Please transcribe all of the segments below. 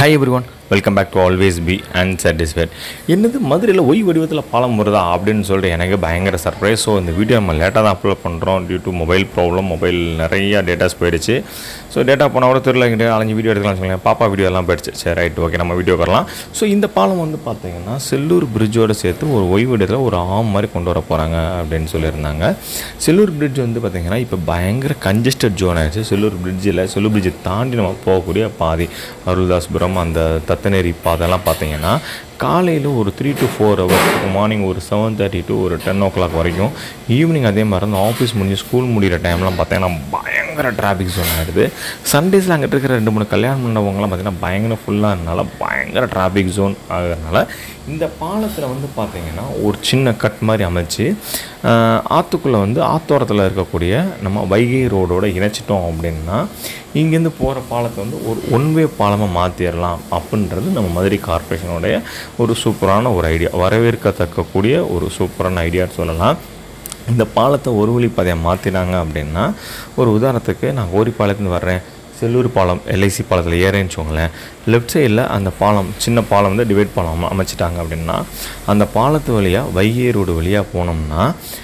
hi everyone welcome back to always be and satisfied என்னது மதுரையில் Y வடிவத்தில் பாலம் வருதா அப்படின்னு சொல்லிட்டு எனக்கு பயங்கர சர்ப்ரைஸ் ஸோ இந்த வீடியோ நம்ம லேட்டாக தான் அப்லோட் பண்ணுறோம் due to mobile problem mobile நிறைய டேட்டாஸ் போயிடுச்சு ஸோ டேட்டா போனால் கூட தெரியல கிட்ட அலைஞ்சு வீடியோ எடுக்கலாம் சொல்லுங்கள் பாப்பா வீடியோ எல்லாம் போயிடுச்சு சரி ரைட் ஓகே நம்ம வீடியோ வரலாம் ஸோ இந்த பாலம் வந்து பார்த்தீங்கன்னா செல்லூர் பிரிட்ஜோடு சேர்த்து ஒரு ஒய் வடிவத்தில் ஒரு ஆம் மாதிரி கொண்டு வர போகிறாங்க அப்படின்னு சொல்லியிருந்தாங்க செல்லூர் பிரிட்ஜ் வந்து பார்த்தீங்கன்னா இப்போ பயங்கர கன்ஜஸ்டட் ஜோன் ஆயிடுச்சு செல்லூர் பிரிட்ஜில் செல்லூர் பிரிட்ஜை தாண்டி நம்ம போகக்கூடிய பாதி அருள்தாஸ்புரம் அந்த தத்தநேரி பாதைலாம் பார்த்தீங்கன்னா காலையில் ஒரு three to four hours morning ஒரு செவன் தேர்ட்டி டு ஒரு டென் ஓ கிளாக் வரைக்கும் ஈவினிங் அதே மாதிரி அந்த ஆஃபீஸ் முடிஞ்சு ஸ்கூல் முடிகிற டைம்லாம் பார்த்தீங்கன்னா பயங்கர டிராஃபிக் ஜோன் ஆகிடுது சண்டேஸில் அங்கிட்டு இருக்கிற ரெண்டு மூணு கல்யாணம் பண்ணவங்கலாம் பார்த்தீங்கன்னா பயங்கர ஃபுல்லாக இருந்தனால பயங்கர டிராஃபிக் ஜோன் ஆகிறதுனால இந்த பாலத்தில் வந்து பார்த்தீங்கன்னா ஒரு சின்ன கட் மாதிரி அமைச்சு ஆஹ், ஆத்துக்குள்ளே வந்து ஆத்தோரத்தில் இருக்கக்கூடிய நம்ம வைகை ரோடோட இணைச்சிட்டோம் அப்படின்னா இங்கேருந்து போகிற பாலத்தை வந்து ஒரு ஒன் வே பாலமாக மாற்றிடலாம் அப்படின்றது நம்ம மதுரை கார்ப்பரேஷனுடைய ஒரு சூப்பரான ஒரு ஐடியா வரவேற்கத்தக்கக்கூடிய ஒரு சூப்பரான ஐடியான்னு சொல்லலாம் இந்த பாலத்தை ஒரு வழி பாதையை மாற்றினாங்க அப்படின்னா ஒரு உதாரணத்துக்கு நான் கோரிப்பாளையத்துலேருந்து வர்றேன் செல்லூர் பாலம் எல்ஐசி பாலத்தில் ஏறேன்னு வச்சுக்கோங்களேன் லெஃப்ட் சைடில் அந்த பாலம் சின்ன பாலம் வந்து டிவைட் பாலம் அம- அமைச்சிட்டாங்க அப்படின்னா அந்த பாலத்து வழியாக வைகை ரோடு வழியாக போனோம்னா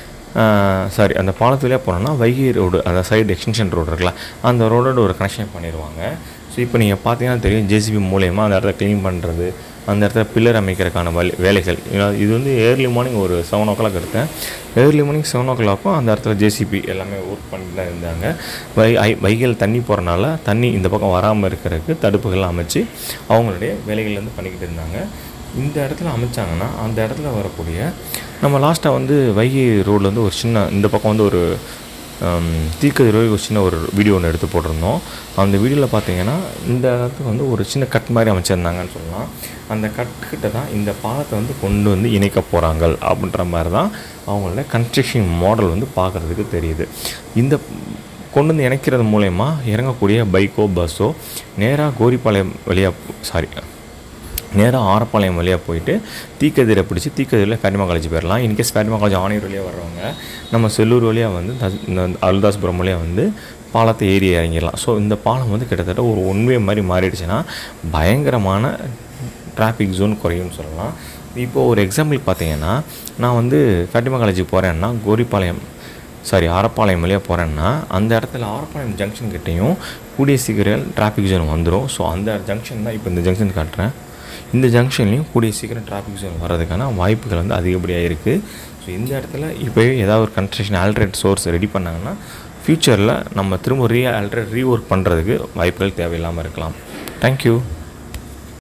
சாரி அந்த பாலத்து வழியாக போனோம்னா வைகை ரோடு அந்த சைடு எக்ஸ்டென்ஷன் ரோடு இருக்குல்ல அந்த ரோடோட ஒரு கனெக்ஷன் பண்ணிடுவாங்க ஸோ இப்போ நீங்கள் பார்த்தீங்கன்னா தெரியும் ஜேசிபி மூலயமா அந்த இடத்த க்ளீன் பண்ணுறது அந்த இடத்துல பில்லர் அமைக்கிறதுக்கான வழி வேலைகள் ஏன்னா இது வந்து ஏர்லி மார்னிங் ஒரு செவன் ஓ கிளாக் எடுத்தேன் ஏர்லி மார்னிங் செவன் ஓ கிளாக்கும் அந்த இடத்துல ஜேசிபி எல்லாமே ஒர்க் பண்ணிட்டு தான் இருந்தாங்க வை ஐ வைகையில் தண்ணி போகிறனால தண்ணி இந்த பக்கம் வராமல் இருக்கிறதுக்கு தடுப்புகள் அமைச்சு அவங்களுடைய வேலைகள் வந்து பண்ணிக்கிட்டு இருந்தாங்க இந்த இடத்துல அமைச்சாங்கன்னா அந்த இடத்துல வரக்கூடிய நம்ம லாஸ்ட்டாக வந்து வைகை ரோடில் வந்து ஒரு சின்ன இந்த பக்கம் வந்து ஒரு தீக்கதிரோய் ஒரு சின்ன ஒரு வீடியோ ஒன்று எடுத்து போட்டிருந்தோம் அந்த வீடியோவில் பார்த்தீங்கன்னா இந்த இடத்துக்கு வந்து ஒரு சின்ன கட் மாதிரி அமைச்சிருந்தாங்கன்னு சொல்லலாம் அந்த கட்டுக்கிட்ட தான் இந்த பாலத்தை வந்து கொண்டு வந்து இணைக்க போகிறாங்க அப்படின்ற மாதிரி தான் அவங்களோட கன்ஸ்ட்ரக்ஷன் மாடல் வந்து பார்க்குறதுக்கு தெரியுது இந்த கொண்டு வந்து இணைக்கிறது மூலயமா இறங்கக்கூடிய பைக்கோ பஸ்ஸோ நேராக கோரிப்பாளையம் வழியாக சாரி நேராக ஆரப்பாளையம் வழியாக போயிட்டு தீக்கதிரை பிடிச்சி தீக்கதிரில் ஃபேட்டிமா காலேஜ் போயிடலாம் இன்கேஸ் ஃபேட்டிமா காலேஜ் ஆணையர் வழியாக வர்றவங்க நம்ம செல்லூர் வழியாக வந்து தஸ்- இந்த அருள்தாஸ்புரம் வழியாக வந்து பாலத்தை ஏறி இறங்கிடலாம் ஸோ இந்த பாலம் வந்து கிட்டத்தட்ட ஒரு ஒன்வே மாதிரி மாறிடுச்சுன்னா பயங்கரமான டிராஃபிக் ஜோன் குறையும்னு சொல்லலாம் இப்போது ஒரு எக்ஸாம்பிள் பார்த்தீங்கன்னா நான் வந்து ஃபேட்டிமா காலேஜுக்கு போகிறேன்னா கோரிப்பாளையம் சாரி ஆரப்பாளையம் வழியாக போகிறேன்னா அந்த இடத்துல ஆரப்பாளையம் ஜங்ஷன் கிட்டேயும் கூடிய சீக்கிரம் டிராஃபிக் ஜோன் வந்துடும் ஸோ அந்த ஜங்ஷன் தான் இப்போ இந்த ஜங்ஷன் காட்டுறேன் இந்த ஜங்ஷன்லேயும் கூடிய சீக்கிரம் டிராஃபிக் ஜோன் வர்றதுக்கான வாய்ப்புகள் வந்து அதிகப்படியாக இருக்குது ஸோ இந்த இடத்துல இப்போவே ஏதாவது ஒரு கன்ஸ்ட்ரக்ஷன் ஆல்ட்ரேட் சோர்ஸ் ரெடி பண்ணாங்கன்னா ஃப்யூச்சரில் நம்ம திரும்ப ரீ ஆல்ட்ரேட் ரீஒர்க் பண்ணுறதுக்கு வாய்ப்புகள் தேவையில்லாமல் இருக்கலாம் தேங்க்யூ